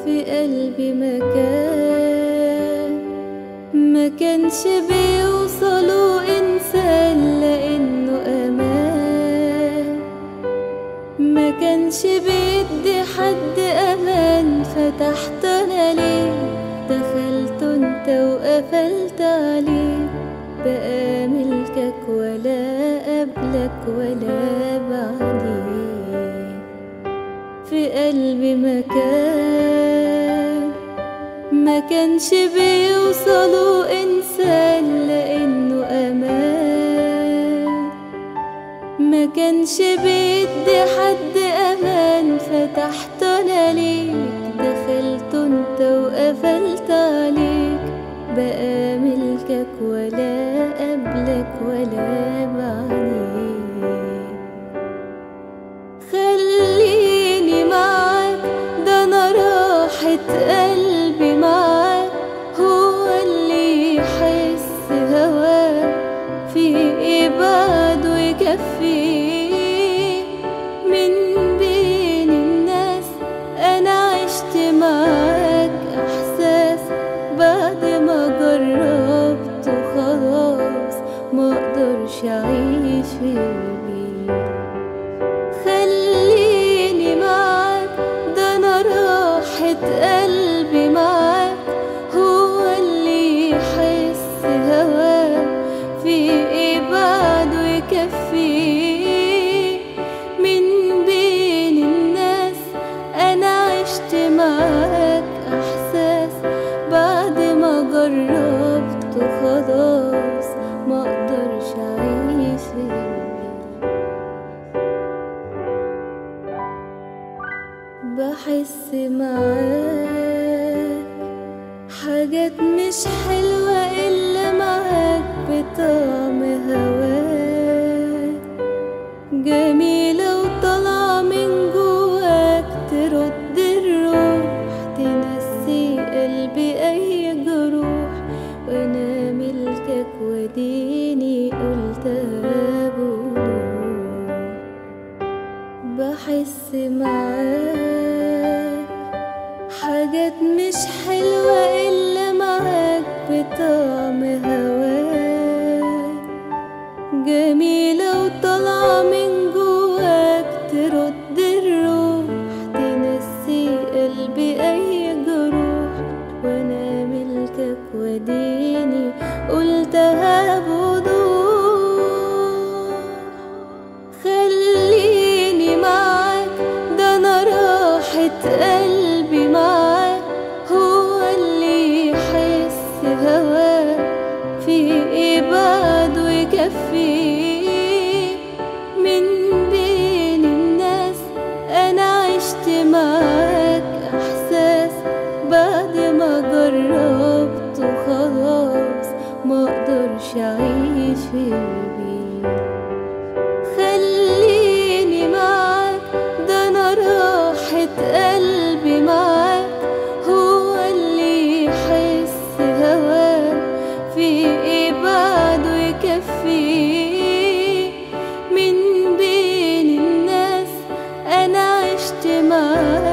في قلبي مكان ما كانش بيوصلوا إنسان لأنه أمان ما كانش بيدي حد أمان فتحت أنا ليه دخلت انت وقفلت عليه بقى ملكك ولا قبلك ولا بعديه في قلبي مكان ما كانش بيوصلوا إنسان لأنه أمان ما كانش بيدي حد أمان فتحت أنا ليك دخلت انت وقفلت عليك بقى ملكك ولا قبلك ولا بعديك خليني معاك ده انا راحة قلبي معاك هو اللي يحس هواك في ايه بعده يكفيه من بين الناس انا عشت معاك احساس بعد ما جربت خلاص ما اقدرش اعيش في بيه خليني معاك ده انا راحة قلبي معاك هو اللي يحس هواك في ايه بعده يكفيه من بين الناس انا عشت معاك احساس بعد ما جربت خلاص ما اقدرش اعيش في بيه بحس معاك حاجات مش حلوة إلا معاك بطعم هواك جميلة وطالعة من جواك ترد الروح تنسي قلبي أي جروح وأنا ملكك وديني قلتها بوضوح بحس معاك حاجات مش حلوة إلا معاك بطعم هواك جميلة وطالعة من جواك ترد الروح تنسي قلبي أي جروح وأنا ملكك وديني قلتها بوضوح خليني معاك ده انا راحة قلبي معاك هو اللي يحس هواك في ايه بعده يكفيه من بين الناس انا عشت معاك احساس بعد ما جربت خلاص ما اقدرش اعيش في بيه خليني معاك ده انا راحة قلبي معاك هو اللي يحس هواك في ايه بعده يكفيه من بين الناس انا عشت معاك